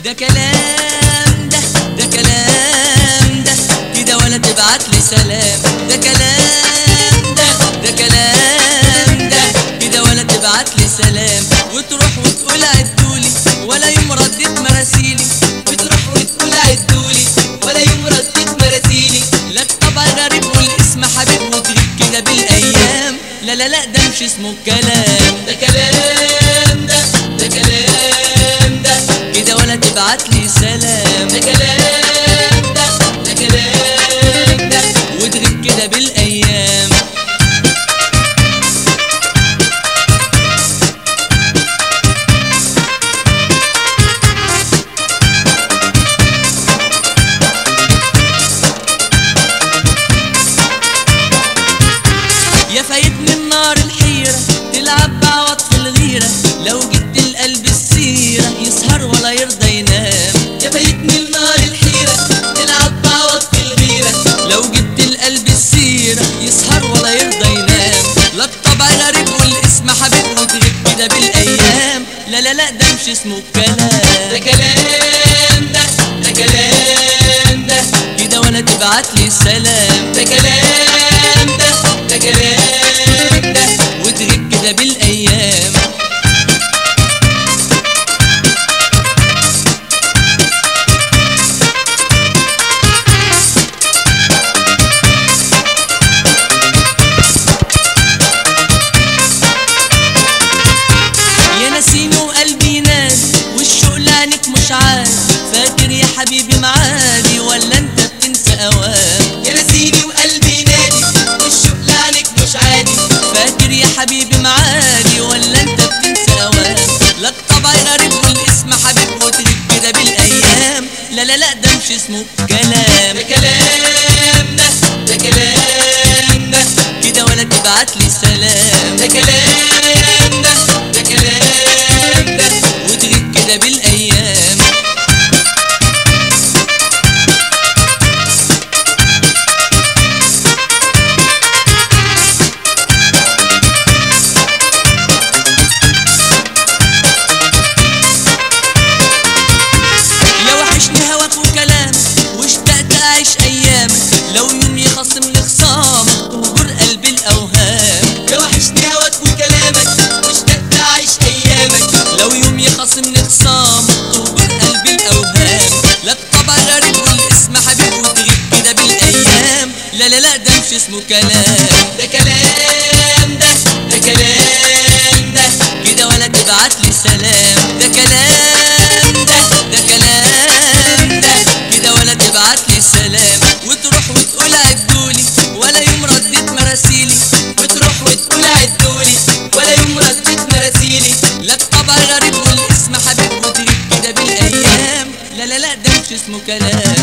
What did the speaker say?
ده كلام ده ده كلام ده كده ولا تبعت لي سلام ده كلام ده ده كلام ده كده ولا تبعت لي سلام وتروح وتقول عدولي ولا يوم رديت مراسيلي بتروح وتقول عدولي ولا يوم رديت مراسيلي لا الطبع غريب والاسم حبيب وتغيب كده بالايام لا لا لا ده مش اسمه الكلام ده كلام ده ده كلام ده كده ولا تبعت لي سلام ده كلام ده ده كلام ده وتغيب كده بالايام يا فايتني النار الحيرة تلعب بعوض في الغيرة لو جبت القلب السيرة يسهر ولا يرضى ينام يا فايتني النار الحيرة تلعب بعوض في الغيرة لو جبت القلب السيرة يسهر ولا يرضى ينام لا الطبع غريب والاسم حبيب وتغيب كده بالايام لا لا لا ده مش اسمه ده الكلام كلام ده ده كلام ده كده ولا تبعت لي سلام ده كلام ده ده كلام ده وتغيب كده بالايام يا نسيمي وقلبي نادي والشوق لعنك مش عادي فاكر يا حبيبي معادي ولا انت بتنسى اوام يا نسيني وقلبي نادي والشوق لعنك مش عادي فاكر يا حبيبي معادي ولا انت بتنسى اوام لا الطبع غريب والاسم حبيب وتغيب كده بالايام لا لا لا ده مش اسمه كلام ده كلام ده ده كلام ده كده ولا تبعت لي سلام ده كلام ده ده كلام ده وتغيب كده بالايام يا وحشني هواك وكلامك واشتقت اعيش ايامك لو يوم يخصم لخصامك تهجر قلبي الاوهام يا وحشني هواك وكلامك واشتقت اعيش ايامك لو يوم يخصم لخصامك تهجر قلبي الاوهام لا الطبع غريب والاسم حبيب وتغيب كده بالايام لا لا لا ده مش اسمه كلام ده كلام ده ده كلام ده كده ولا تبعت لي سلام ده كلام ده ده كلام ده كده ولا تبعت لي سلام وتروح وتقول عدولي ولا يوم رديت مراسيلي بتروح وتقول عدولي ولا يوم رديت مراسيلي لا الطبع غريب والاسم حبيب وتغيب كده بالايام لا لا لا ده مش اسمه كلام